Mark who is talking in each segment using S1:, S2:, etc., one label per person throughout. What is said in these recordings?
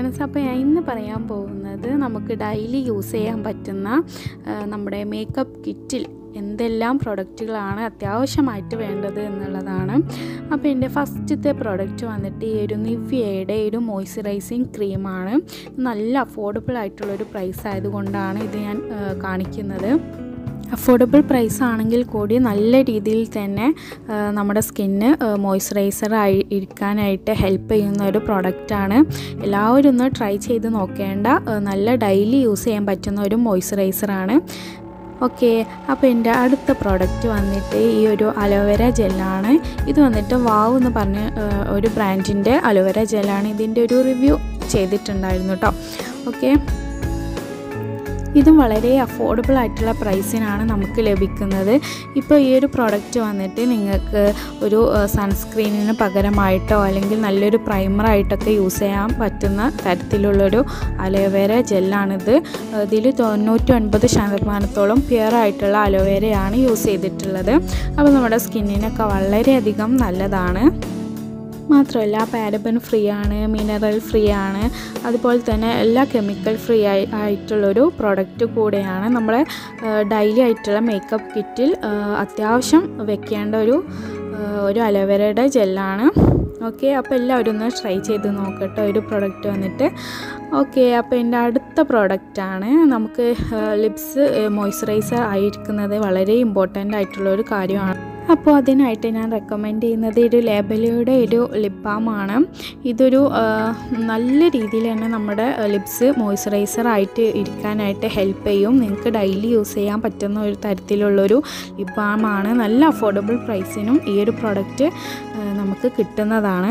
S1: friends അപ്പോൾ ഞാൻ ഇന്ന് പറയാൻ പോകുന്നത് നമുക്ക് ഡെയിലി യൂസ് ചെയ്യാൻ പറ്റുന്ന ആ, നമ്മുടെ മേക്കപ്പ് കിറ്റിൽ എന്തെല്ലാം പ്രൊഡക്റ്റുകളാണ് അത്യാവശ്യമായിട്ട് വേണ്ടത് എന്നുള്ളതാണ് അപ്പോൾ എൻ്റെ ഫസ്റ്റത്തെ പ്രൊഡക്റ്റ് വന്നിട്ട് ഈ ഒരു നിവ്യയുടെ ഒരു മോയ്സ്ചറൈസിങ് ക്രീമാണ് നല്ല അഫോർഡബിൾ ആയിട്ടുള്ളൊരു പ്രൈസ് ആയതുകൊണ്ടാണ് ഇത് ഞാൻ ആ, കാണിക്കുന്നത് അഫോർഡബിൾ പ്രൈസ് ആണെങ്കിൽ കൂടി നല്ല രീതിയിൽ തന്നെ ആ, നമ്മുടെ സ്കിന്ന് മോയ്സ്ചറൈസർ ആയി ഇരിക്കാനായിട്ട് ഹെൽപ്പ് ചെയ്യുന്ന ഒരു പ്രൊഡക്റ്റാണ് എല്ലാവരും ഒന്ന് ട്രൈ ചെയ്ത് നോക്കേണ്ട ആ, നല്ല ഡെയിലി യൂസ് ചെയ്യാൻ പറ്റുന്ന ഒരു മോയ്സ്ചറൈസറാണ് ഓക്കെ അപ്പോൾ എൻ്റെ അടുത്ത പ്രോഡക്റ്റ് വന്നിട്ട് ഈ ഒരു അലോവേര ജെല്ലാണ് ഇത് വന്നിട്ട് വാവ് എന്ന് പറഞ്ഞ ആ, ഒരു ബ്രാൻഡിൻ്റെ അലോവേര ജെല്ലാണ് ഇതിൻ്റെ ഒരു റിവ്യൂ ചെയ്തിട്ടുണ്ടായിരുന്നു കേട്ടോ ഓക്കെ ഇതും വളരെ അഫോർഡബിൾ ആയിട്ടുള്ള പ്രൈസിനാണ് നമുക്ക് ലഭിക്കുന്നത് ഇപ്പോൾ ഈ ഒരു പ്രോഡക്റ്റ് വന്നിട്ട് നിങ്ങൾക്ക് ഒരു സൺസ്ക്രീനിന് പകരമായിട്ടോ അല്ലെങ്കിൽ നല്ലൊരു പ്രൈമറായിട്ടൊക്കെ യൂസ് ചെയ്യാൻ പറ്റുന്ന തരത്തിലുള്ളൊരു അലോവേര ജെല്ലാണിത് ഇതിൽ തൊണ്ണൂറ്റി ഒൻപത് ശതമാനത്തോളം പ്യുവർ ആയിട്ടുള്ള അലോവേരയാണ് യൂസ് ചെയ്തിട്ടുള്ളത് അപ്പോൾ നമ്മുടെ സ്കിന്നിനൊക്കെ വളരെയധികം നല്ലതാണ് മാത്രമല്ല പാരബൻ ഫ്രീ ആണ് മിനറൽ ഫ്രീ ആണ് അതുപോലെ തന്നെ എല്ലാ കെമിക്കൽ ഫ്രീ ആയി ആയിട്ടുള്ളൊരു പ്രൊഡക്റ്റ് കൂടെയാണ് നമ്മളെ ഡെയിലി ആയിട്ടുള്ള മേക്കപ്പ് കിറ്റിൽ ആ, അത്യാവശ്യം വെക്കേണ്ട ഒരു ആ, ഒരു അലോവേരയുടെ ജെല്ലാണ് ഓക്കെ അപ്പോൾ എല്ലാവരും ഒന്ന് ട്രൈ ചെയ്ത് നോക്കട്ടെ ഒരു പ്രൊഡക്റ്റ് വന്നിട്ട് ഓക്കെ അപ്പോൾ എൻ്റെ അടുത്ത പ്രോഡക്റ്റാണ് നമുക്ക് ലിപ്സ് മോയ്സ്ചറൈസർ ആയിരിക്കുന്നത് വളരെ ഇമ്പോർട്ടൻ്റ് ആയിട്ടുള്ള ഒരു കാര്യമാണ് അപ്പോൾ അതിനായിട്ട് ഞാൻ റെക്കമെൻഡ് ചെയ്യുന്നത് ഒരു ലേബലയുടെ ഒരു ലിപ് ബാമാണ് ഇതൊരു ആ, നല്ല രീതിയിൽ തന്നെ നമ്മുടെ ലിപ്സ് മോയ്സ്ചറൈസർ ആയിട്ട് ഇരിക്കാനായിട്ട് ഹെൽപ്പ് ചെയ്യും നിങ്ങൾക്ക് ഡെയിലി യൂസ് ചെയ്യാൻ പറ്റുന്ന ഒരു തരത്തിലുള്ളൊരു ലിപ് ബാമാണ് നല്ല അഫോർഡബിൾ പ്രൈസിനും ഈ ഒരു പ്രോഡക്റ്റ് നമുക്ക് കിട്ടുന്നതാണ്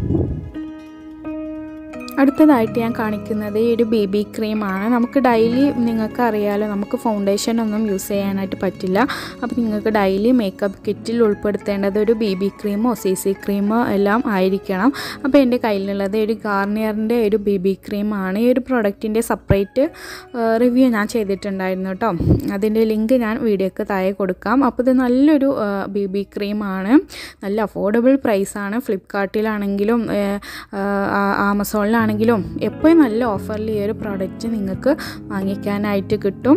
S1: അടുത്തതായിട്ട് ഞാൻ കാണിക്കുന്നത് ഈ ഒരു ബി ബി ക്രീമാണ് നമുക്ക് ഡെയിലി നിങ്ങൾക്ക് അറിയാലോ നമുക്ക് ഫൗണ്ടേഷൻ ഒന്നും യൂസ് ചെയ്യാനായിട്ട് പറ്റില്ല അപ്പോൾ നിങ്ങൾക്ക് ഡെയിലി മേക്കപ്പ് കിറ്റിൽ ഉൾപ്പെടുത്തേണ്ടത് ഒരു ബി ബി ക്രീമോ സി സി ക്രീമോ എല്ലാം ആയിരിക്കണം അപ്പോൾ എൻ്റെ കയ്യിലുള്ളത് ഒരു ഗാർണിയറിൻ്റെ ഒരു ബി ബി ക്രീമാണ് ഈ ഒരു പ്രൊഡക്റ്റിൻ്റെ സെപ്പറേറ്റ് റിവ്യൂ ഞാൻ ചെയ്തിട്ടുണ്ടായിരുന്നു കേട്ടോ അതിൻ്റെ ലിങ്ക് ഞാൻ വീഡിയോക്ക് താഴെ കൊടുക്കാം അപ്പോൾ ഇത് നല്ലൊരു ബി ബി ക്രീമാണ് നല്ല അഫോർഡബിൾ പ്രൈസാണ് ഫ്ലിപ്കാർട്ടിലാണെങ്കിലും ആമസോണിലാണെങ്കിലും എപ്പോഴും നല്ല ഓഫറിൽ ഈ ഒരു പ്രോഡക്റ്റ് നിങ്ങൾക്ക് വാങ്ങിക്കാനായിട്ട് കിട്ടും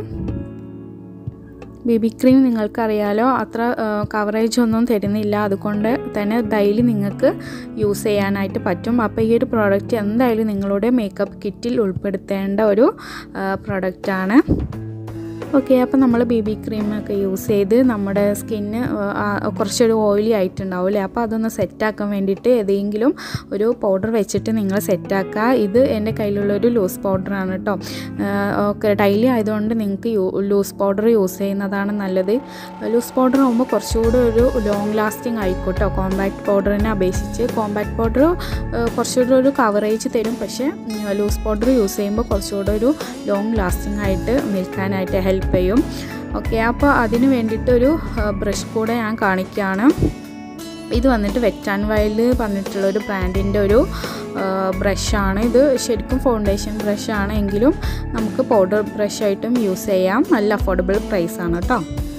S1: ബേബി ക്രീം നിങ്ങൾക്കറിയാലോ അത്ര കവറേജ് ഒന്നും തരുന്നില്ല അതുകൊണ്ട് തന്നെ ഡെയിലി നിങ്ങൾക്ക് യൂസ് ചെയ്യാനായിട്ട് പറ്റും അപ്പോൾ ഈ ഒരു പ്രോഡക്റ്റ് എന്തായാലും നിങ്ങളുടെ മേക്കപ്പ് കിറ്റിൽ ഉൾപ്പെടുത്തേണ്ട ഒരു പ്രോഡക്റ്റാണ് ഓക്കെ അപ്പോൾ നമ്മൾ ബി ബി ക്രീമൊക്കെ യൂസ് ചെയ്ത് നമ്മുടെ സ്കിന്ന് കുറച്ചൊരു ഓയിലി ആയിട്ടുണ്ടാവും അല്ലേ അപ്പോൾ അതൊന്ന് സെറ്റാക്കാൻ വേണ്ടിയിട്ട് ഏതെങ്കിലും ഒരു പൗഡർ വെച്ചിട്ട് നിങ്ങൾ സെറ്റാക്കുക ഇത് എൻ്റെ കയ്യിലുള്ളൊരു ലൂസ് പൗഡറാണ് കേട്ടോ ഓക്കെ ഡെയിലി ആയതുകൊണ്ട് നിങ്ങൾക്ക് ലൂസ് പൗഡർ യൂസ് ചെയ്യുന്നതാണ് നല്ലത് ലൂസ് പൗഡർ ആകുമ്പോൾ കുറച്ചുകൂടി ഒരു ലോങ് ലാസ്റ്റിംഗ് ആയിക്കോട്ടോ കോമ്പാക്ട് പൗഡറിനെ അപേക്ഷിച്ച് കോമ്പാക്ട് പൗഡർ കുറച്ചുകൂടി ഒരു കവറേജ് തരും പക്ഷേ ലൂസ് പൗഡർ യൂസ് ചെയ്യുമ്പോൾ കുറച്ചുകൂടി ഒരു ലോങ് ലാസ്റ്റിംഗ് ആയിട്ട് നിൽക്കാനായിട്ട് ഹെൽപ്പ് ചെയ്യും ഓക്കെ അപ്പോൾ അതിന് വേണ്ടിയിട്ടൊരു ബ്രഷ് കൂടെ ഞാൻ കാണിക്കുകയാണ് ഇത് വന്നിട്ട് വെറ്റ് ആൻഡ് വൈൽഡ് പറഞ്ഞിട്ടുള്ള ഒരു ബ്രാൻഡിൻ്റെ ഒരു ബ്രഷാണ് ഇത് ശരിക്കും ഫൗണ്ടേഷൻ ബ്രഷാണ് എങ്കിലും നമുക്ക് പൗഡർ ബ്രഷായിട്ടും യൂസ് ചെയ്യാം നല്ല അഫോർഡബിൾ പ്രൈസാണ് കേട്ടോ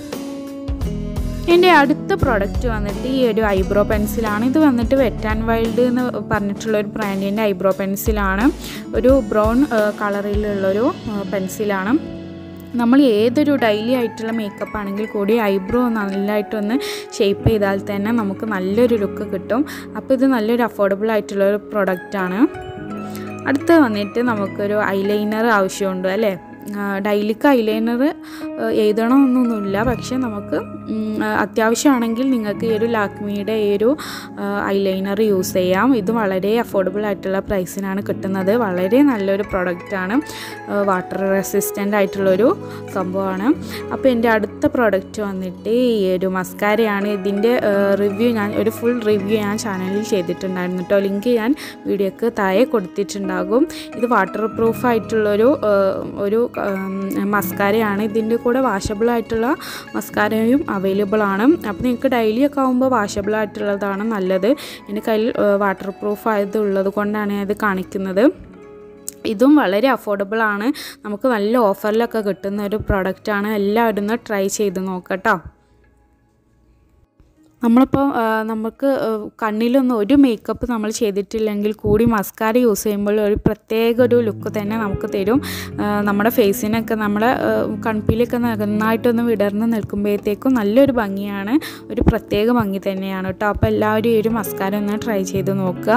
S1: എൻ്റെ അടുത്ത പ്രോഡക്റ്റ് വന്നിട്ട് ഈ ഒരു ഐബ്രോ പെൻസിലാണ് ഇത് വന്നിട്ട് വെറ്റ് ആൻഡ് വൈൽഡ് എന്ന് പറഞ്ഞിട്ടുള്ള ഒരു ബ്രാൻഡിൻ്റെ ഐബ്രോ പെൻസിലാണ് ഒരു ബ്രൗൺ കളറിലുള്ളൊരു പെൻസിലാണ് നമ്മൾ ഏതൊരു ഡെയിലി ആയിട്ടുള്ള മേക്കപ്പ് ആണെങ്കിൽ കൂടി ഐബ്രോ നല്ലതായിട്ടൊന്ന് ഷേപ്പ് ചെയ്താൽ തന്നെ നമുക്ക് നല്ലൊരു ലുക്ക് കിട്ടും അപ്പോൾ ഇത് നല്ലൊരു അഫോർഡബിൾ ആയിട്ടുള്ള ഒരു പ്രൊഡക്റ്റാണ് അടുത്ത വന്നിട്ട് നമുക്കൊരു ഐലൈനർ ആവശ്യമുണ്ട് അല്ലേ ഡെയിലിക്ക് ഐലൈനർ എഴുതണമെന്നൊന്നുമില്ല പക്ഷേ നമുക്ക് അത്യാവശ്യമാണെങ്കിൽ നിങ്ങൾക്ക് ഈ ഒരു ലാക്മിയുടെ ഈ ഒരു ഐലൈനർ യൂസ് ചെയ്യാം ഇത് വളരെ അഫോർഡബിൾ ആയിട്ടുള്ള പ്രൈസിനാണ് കിട്ടുന്നത് വളരെ നല്ലൊരു പ്രൊഡക്റ്റാണ് വാട്ടർ റെസിസ്റ്റൻ്റ് ആയിട്ടുള്ളൊരു സംഭവമാണ് അപ്പോൾ എൻ്റെ അടുത്ത പ്രോഡക്റ്റ് വന്നിട്ട് ഈ ഒരു മസ്കാരയാണ് ഇതിൻ്റെ റിവ്യൂ ഞാൻ ഒരു ഫുൾ റിവ്യൂ ഞാൻ ചാനലിൽ ചെയ്തിട്ടുണ്ടായിരുന്നു കേട്ടോ ലിങ്ക് ഞാൻ വീഡിയോക്ക് താഴെ കൊടുത്തിട്ടുണ്ടാകും ഇത് വാട്ടർ പ്രൂഫ് ആയിട്ടുള്ളൊരു ഒരു മസ്കാരയാണ് ഇതിൻ്റെ കൂടെ വാഷബിൾ ആയിട്ടുള്ള മസ്കാരയും അവൈലബിൾ ആണ് അപ്പോൾ നിങ്ങൾക്ക് ഡെയിലി ഒക്കെ ആകുമ്പോൾ വാഷബിൾ ആയിട്ടുള്ളതാണ് നല്ലത് എൻ്റെ കയ്യിൽ വാട്ടർ പ്രൂഫ് ആയത് ഉള്ളത് കൊണ്ടാണ് ഞാൻ ഇത് കാണിക്കുന്നത് ഇതും വളരെ അഫോർഡബിൾ ആണ് നമുക്ക് നല്ല ഓഫറിലൊക്കെ കിട്ടുന്ന ഒരു പ്രൊഡക്റ്റാണ് എല്ലാവരും ഒന്ന് ട്രൈ ചെയ്ത് നോക്കട്ടോ നമ്മളിപ്പോൾ ആ, നമുക്ക് ആ, കണ്ണിലൊന്നും ഒരു മേക്കപ്പ് നമ്മൾ ചെയ്തിട്ടില്ലെങ്കിൽ കൂടി മസ്കാര യൂസ് ചെയ്യുമ്പോൾ ഒരു പ്രത്യേക ഒരു ലുക്ക് തന്നെ നമുക്ക് തരും ആ, നമ്മുടെ ഫേസിനൊക്കെ നമ്മുടെ ആ, കൺപീലൊക്കെ നന്നായിട്ടൊന്ന് വിടർന്ന് നിൽക്കുമ്പോഴത്തേക്കും നല്ലൊരു ഭംഗിയാണ് ഒരു പ്രത്യേക ഭംഗി തന്നെയാണ് കേട്ടോ അപ്പോൾ എല്ലാവരും ഈ ഒരു മസ്കാര ഒന്ന് ട്രൈ ചെയ്ത് നോക്കുക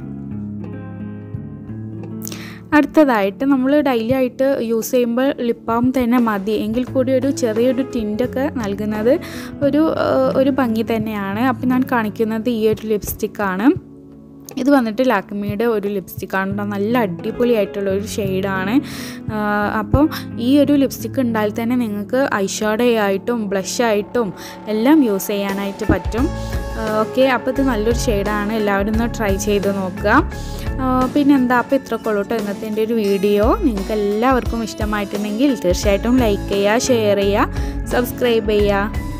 S1: അടുത്തതായിട്ട് നമ്മൾ ഡെയിലി ആയിട്ട് യൂസ് ചെയ്യുമ്പോൾ ലിപ് ബാം തന്നെ മതി എങ്കിൽ കൂടി ഒരു ചെറിയൊരു ടിൻ്റൊക്കെ നൽകുന്നത് ഒരു ആ, ഒരു ഭംഗി തന്നെയാണ് അപ്പോൾ ഞാൻ കാണിക്കുന്നത് ഈ ഒരു ലിപ്സ്റ്റിക്കാണ് ഇത് വന്നിട്ട് ലാക്മിയുടെ ഒരു ലിപ്സ്റ്റിക്കാണ് കേട്ടോ നല്ല അടിപൊളിയായിട്ടുള്ള ഒരു ഷെയ്ഡാണ് അപ്പോൾ ഈ ഒരു ലിപ്സ്റ്റിക്ക് ഉണ്ടായാൽ തന്നെ നിങ്ങൾക്ക് ഐഷാഡോ ആയിട്ടും ബ്ലഷ് ആയിട്ടും എല്ലാം യൂസ് ചെയ്യാനായിട്ട് പറ്റും ഓക്കെ അപ്പോൾ ഇത് നല്ലൊരു ഷെയ്ഡാണ് എല്ലാവരും ഒന്ന് ട്രൈ ചെയ്ത് നോക്കുക ആ, പിന്നെ എന്താ അപ്പോൾ ഇത്രയൊക്കെ ഉള്ളൂ കേട്ടോ ഇന്നത്തെ എൻ്റെ ഒരു വീഡിയോ നിങ്ങൾക്ക് എല്ലാവർക്കും ഇഷ്ടമായിട്ടുണ്ടെങ്കിൽ തീർച്ചയായിട്ടും ലൈക്ക് ചെയ്യുക ഷെയർ ചെയ്യുക സബ്സ്ക്രൈബ് ചെയ്യുക